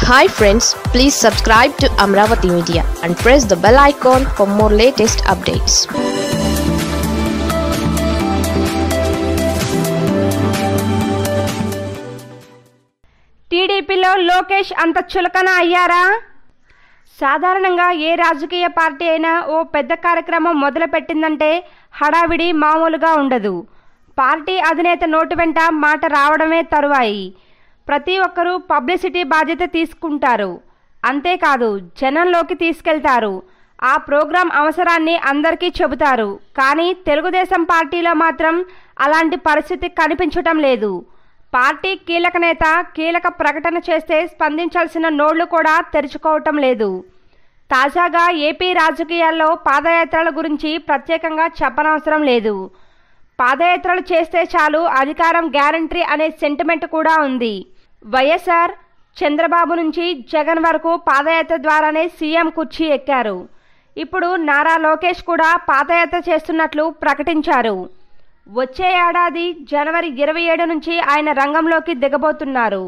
hi friends please subscribe to Amaravati Media and press the bell icon for more latest updates టీడీపీలో లోకేష్ అంత చులకన అయ్యారా సాధారణంగా ఏ రాజకీయ పార్టీ అయినా ఓ పెద్ద కార్యక్రమం మొదలుపెట్టిందంటే హడావిడి మామూలుగా ఉండదు పార్టీ అధినేత నోటి వెంట మాట రావడమే తరువాయి ప్రతి ఒక్కరూ పబ్లిసిటీ బాధ్యత తీసుకుంటారు అంతేకాదు జనంలోకి తీసుకెళ్తారు ఆ ప్రోగ్రాం అవసరాన్ని అందరికీ చెబుతారు కానీ తెలుగుదేశం పార్టీలో మాత్రం అలాంటి పరిస్థితి కనిపించటం లేదు పార్టీ కీలక నేత కీలక ప్రకటన చేస్తే స్పందించాల్సిన నోళ్లు కూడా తెరుచుకోవటం లేదు తాజాగా ఏపీ రాజకీయాల్లో పాదయాత్రల గురించి ప్రత్యేకంగా చెప్పనవసరం లేదు పాదయాత్రలు చేస్తే చాలు అధికారం గ్యారంటీ అనే సెంటిమెంట్ కూడా ఉంది వైఎస్ఆర్ చంద్రబాబు నుంచి జగన్ వరకు పాదయాత్ర ద్వారానే సీఎం కుర్చీ ఎక్కారు ఇప్పుడు నారా లోకేష్ కూడా పాదయాత్ర చేస్తున్నట్లు ప్రకటించారు వచ్చే ఏడాది జనవరి ఇరవై ఏడు నుంచి ఆయన రంగంలోకి దిగబోతున్నారు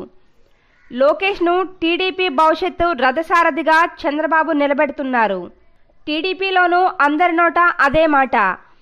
లోకేష్ను టీడీపీ భవిష్యత్తు రథసారథిగా చంద్రబాబు నిలబెడుతున్నారు టీడీపీలోనూ అందరి నోట అదే మాట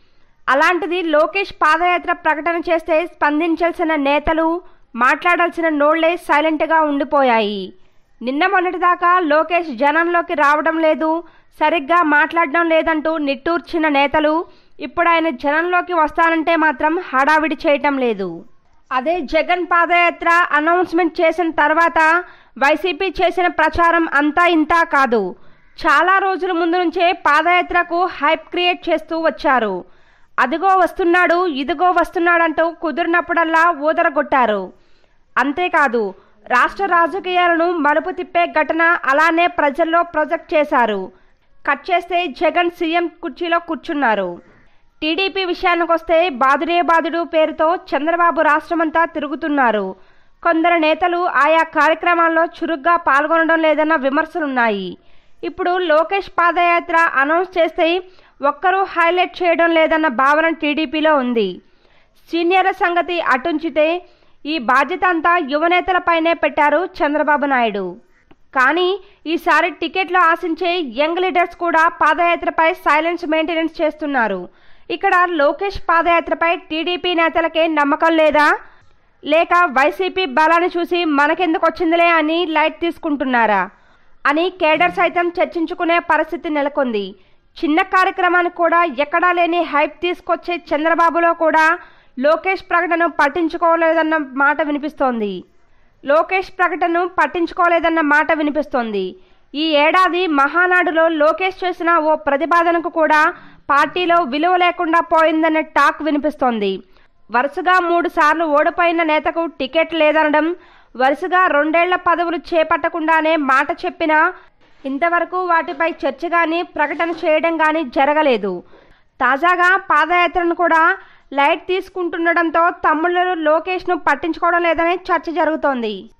అలాంటిది లోకేష్ పాదయాత్ర ప్రకటన చేస్తే స్పందించాల్సిన నేతలు మాట్లాడాల్సిన నోళ్లే సైలెంట్గా ఉండిపోయాయి నిన్న మొన్నటిదాకా లోకేష్ జనంలోకి రావడం లేదు సరిగ్గా మాట్లాడడం లేదంటూ నిట్టూర్చిన నేతలు ఇప్పుడు ఆయన జనంలోకి వస్తానంటే మాత్రం హడావిడి చేయటం లేదు అదే జగన్ పాదయాత్ర అనౌన్స్మెంట్ చేసిన తర్వాత వైసీపీ చేసిన ప్రచారం అంతా ఇంతా కాదు చాలా రోజుల ముందు నుంచే పాదయాత్రకు హైప్ క్రియేట్ చేస్తూ వచ్చారు అదిగో వస్తున్నాడు ఇదిగో వస్తున్నాడంటూ కుదిరినప్పుడల్లా ఊదరగొట్టారు అంతేకాదు రాష్ట్ర రాజకీయాలను మలుపు తిప్పే ఘటన అలానే ప్రజల్లో ప్రొజెక్ట్ చేశారు కట్ చేస్తే జగన్ సీఎం కుర్చీలో కూర్చున్నారు టీడీపీ విషయానికి వస్తే బాదుడే బాదుడు పేరుతో చంద్రబాబు రాష్ట్రమంతా తిరుగుతున్నారు కొందరు నేతలు ఆయా కార్యక్రమాల్లో చురుగ్గా పాల్గొనడం లేదన్న విమర్శలున్నాయి ఇప్పుడు లోకేష్ పాదయాత్ర అనౌన్స్ చేస్తే ఒక్కరూ హైలైట్ చేయడం లేదన్న భావన టీడీపీలో ఉంది సీనియర్ల సంగతి అటుంచితే ఈ బాధ్యత అంతా యువనేతలపైనే పెట్టారు చంద్రబాబు నాయుడు కానీ ఈసారి టికెట్లు ఆశించే యంగ్ లీడర్స్ కూడా పాదయాత్రపై సైలెన్స్ మెయింటెనెన్స్ చేస్తున్నారు ఇక్కడ లోకేష్ పాదయాత్రపై టీడీపీ నేతలకే నమ్మకం లేదా లేక వైసీపీ బలాన్ని చూసి మనకెందుకు వచ్చిందిలే అని లైట్ తీసుకుంటున్నారా అని కేడర్ సైతం చర్చించుకునే పరిస్థితి నెలకొంది చిన్న కార్యక్రమానికి కూడా ఎక్కడా లేని హైప్ తీసుకొచ్చే చంద్రబాబులో కూడా లోకేష్ ప్రకటన పట్టించుకోలేదన్న మాట వినిపిస్తోంది లోకేష్ ప్రకటనను పట్టించుకోలేదన్న మాట వినిపిస్తోంది ఈ ఏడాది మహానాడులో లోకేష్ చేసిన ఓ ప్రతిపాదనకు కూడా పార్టీలో విలువ లేకుండా పోయిందనే టాక్ వినిపిస్తోంది వరుసగా మూడు సార్లు ఓడిపోయిన నేతకు టికెట్ లేదనడం వరుసగా రెండేళ్ల పదవులు చేపట్టకుండానే మాట చెప్పినా ఇంతవరకు వాటిపై చర్చ కానీ ప్రకటన చేయడం కానీ జరగలేదు తాజాగా పాదయాత్రను కూడా లైట్ తీసుకుంటుండడంతో తమ్ముళ్ళు లోకేష్ను పట్టించుకోవడం లేదనే చర్చ జరుగుతోంది